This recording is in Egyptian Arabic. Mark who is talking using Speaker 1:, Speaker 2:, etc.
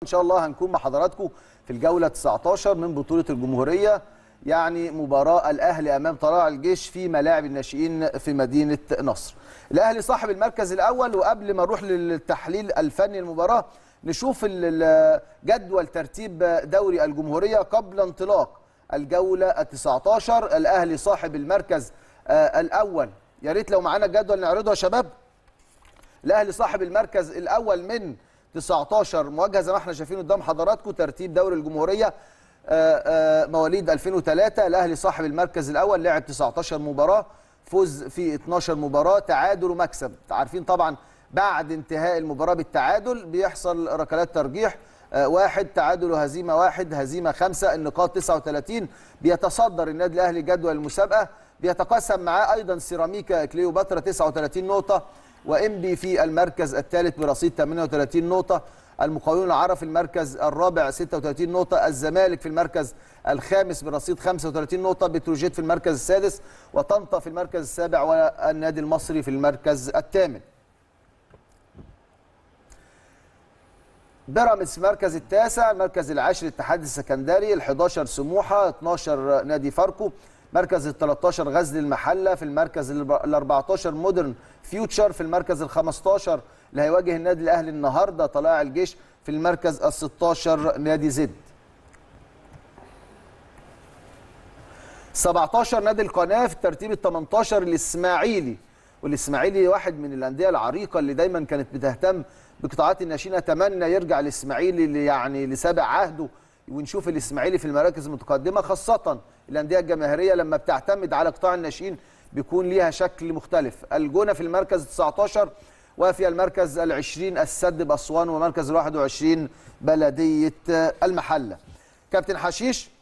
Speaker 1: شاء الله هنكون مع حضراتكم في الجوله 19 من بطوله الجمهوريه يعني مباراه الاهلي امام طلائع الجيش في ملاعب الناشئين في مدينه نصر. الاهلي صاحب المركز الاول وقبل ما نروح للتحليل الفني المباراه نشوف جدول ترتيب دوري الجمهوريه قبل انطلاق الجوله ال 19 الاهلي صاحب المركز الاول يا ريت لو معانا الجدول نعرضه يا شباب. الاهلي صاحب المركز الاول من 19 مواجهه زي ما احنا شايفين قدام حضراتكم ترتيب دوري الجمهوريه آآ آآ مواليد 2003 الاهلي صاحب المركز الاول لعب 19 مباراه فوز في 12 مباراه تعادل ومكسب عارفين طبعا بعد انتهاء المباراه بالتعادل بيحصل ركلات ترجيح واحد تعادل وهزيمه واحد هزيمه خمسه النقاط 39 بيتصدر النادي الاهلي جدول المسابقه بيتقاسم معاه ايضا سيراميكا كليوباترا 39 نقطه وانبي في المركز الثالث برصيد 38 نقطه المقاولون العرب في المركز الرابع 36 نقطة، الزمالك في المركز الخامس برصيد 35 نقطة، بتروجيت في المركز السادس، وطنطا في المركز السابع، والنادي المصري في المركز الثامن. بيراميدز في المركز التاسع، المركز العاشر الاتحاد السكندري، ال11 سموحة، 12 نادي فاركو، مركز ال 13 غزل المحله في المركز ال 14 مودرن فيوتشر في المركز ال 15 اللي هيواجه النادي الاهلي النهارده طلائع الجيش في المركز ال 16 نادي زد 17 نادي القناه في الترتيب ال 18 الاسماعيلي والاسماعيلي واحد من الانديه العريقه اللي دايما كانت بتهتم بقطاعات الناشئين اتمنى يرجع الاسماعيلي يعني لسابع عهده ونشوف الاسماعيلي في المراكز المتقدمه خاصه الانديه الجماهيريه لما بتعتمد على قطاع الناشئين بيكون ليها شكل مختلف الجونه في المركز 19 وفي المركز ال20 السد باسوان ومركز ال21 بلديه المحله كابتن حشيش